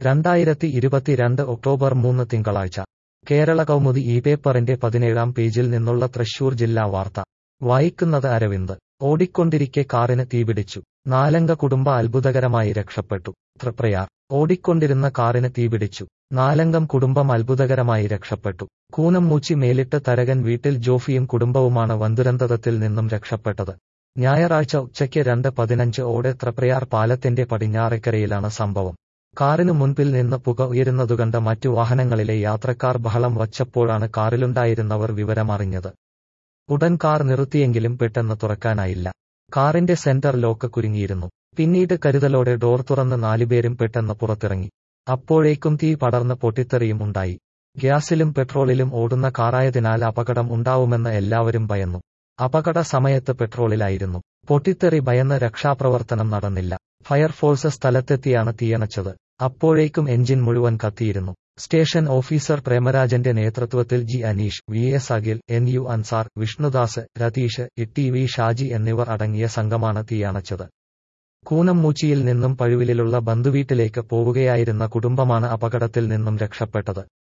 രണ്ടായിരത്തി ഇരുപത്തിരണ്ട് ഒക്ടോബർ മൂന്ന് തിങ്കളാഴ്ച കേരള കൗമുദി ഈ പേപ്പറിന്റെ പതിനേഴാം പേജിൽ നിന്നുള്ള തൃശൂർ ജില്ലാ വാർത്ത വായിക്കുന്നത് അരവിന്ദ് ഓടിക്കൊണ്ടിരിക്കെ കാറിന് തീപിടിച്ചു നാലംഗ കുടുംബ അത്ഭുതകരമായി രക്ഷപ്പെട്ടു തൃപ്രയാർ ഓടിക്കൊണ്ടിരുന്ന കാറിന് തീപിടിച്ചു നാലംഗം കുടുംബം അത്ഭുതകരമായി രക്ഷപ്പെട്ടു കൂനംമൂച്ചി മേലിട്ട് തരകൻ വീട്ടിൽ ജോഫിയും കുടുംബവുമാണ് വൻദുരന്തത്തിൽ നിന്നും രക്ഷപ്പെട്ടത് ഞായറാഴ്ച ഉച്ചയ്ക്ക് രണ്ട് പതിനഞ്ച് ഓടെ തൃപ്രയാർ പാലത്തിന്റെ പടിഞ്ഞാറേക്കരയിലാണ് സംഭവം കാറിനു മുൻപിൽ നിന്ന് പുക ഉയരുന്നതുകണ്ട മറ്റു വാഹനങ്ങളിലെ യാത്രക്കാർ ബഹളം വച്ചപ്പോഴാണ് കാറിലുണ്ടായിരുന്നവർ വിവരമറിഞ്ഞത് ഉടൻ കാർ നിർത്തിയെങ്കിലും പെട്ടെന്ന് തുറക്കാനായില്ല കാറിന്റെ സെന്റർ ലോക്ക് കുരുങ്ങിയിരുന്നു പിന്നീട് കരുതലോടെ ഡോർ തുറന്ന് നാലുപേരും പെട്ടെന്ന് പുറത്തിറങ്ങി അപ്പോഴേക്കും തീ പടർന്ന് പൊട്ടിത്തെറിയും ഉണ്ടായി ഗ്യാസിലും പെട്രോളിലും ഓടുന്ന കാറായതിനാൽ അപകടം ഉണ്ടാവുമെന്ന് എല്ലാവരും ഭയന്നു അപകട സമയത്ത് പെട്രോളിലായിരുന്നു പൊട്ടിത്തെറി ഭയന്ന് രക്ഷാപ്രവർത്തനം നടന്നില്ല ഫയർഫോഴ്സ് സ്ഥലത്തെത്തിയാണ് തീയണച്ചത് അപ്പോഴേക്കും എഞ്ചിൻ മുഴുവൻ കത്തിയിരുന്നു സ്റ്റേഷൻ ഓഫീസർ പ്രേമരാജന്റെ നേതൃത്വത്തിൽ G Aneesh V S Akhil N U Ansar Vishnudas Ratheesh E V Shaji എന്നിവർ അടങ്ങിയ സംഘമാണ് തീയണച്ചത് കൂനംമൂച്ചിയിൽ നിന്നും പഴുവിലുള്ള ബന്ധുവീട്ടിലേക്ക് പോവുകയായിരുന്ന കുടുംബമാണ് അപകടത്തിൽ നിന്നും രക്ഷപ്പെട്ടത്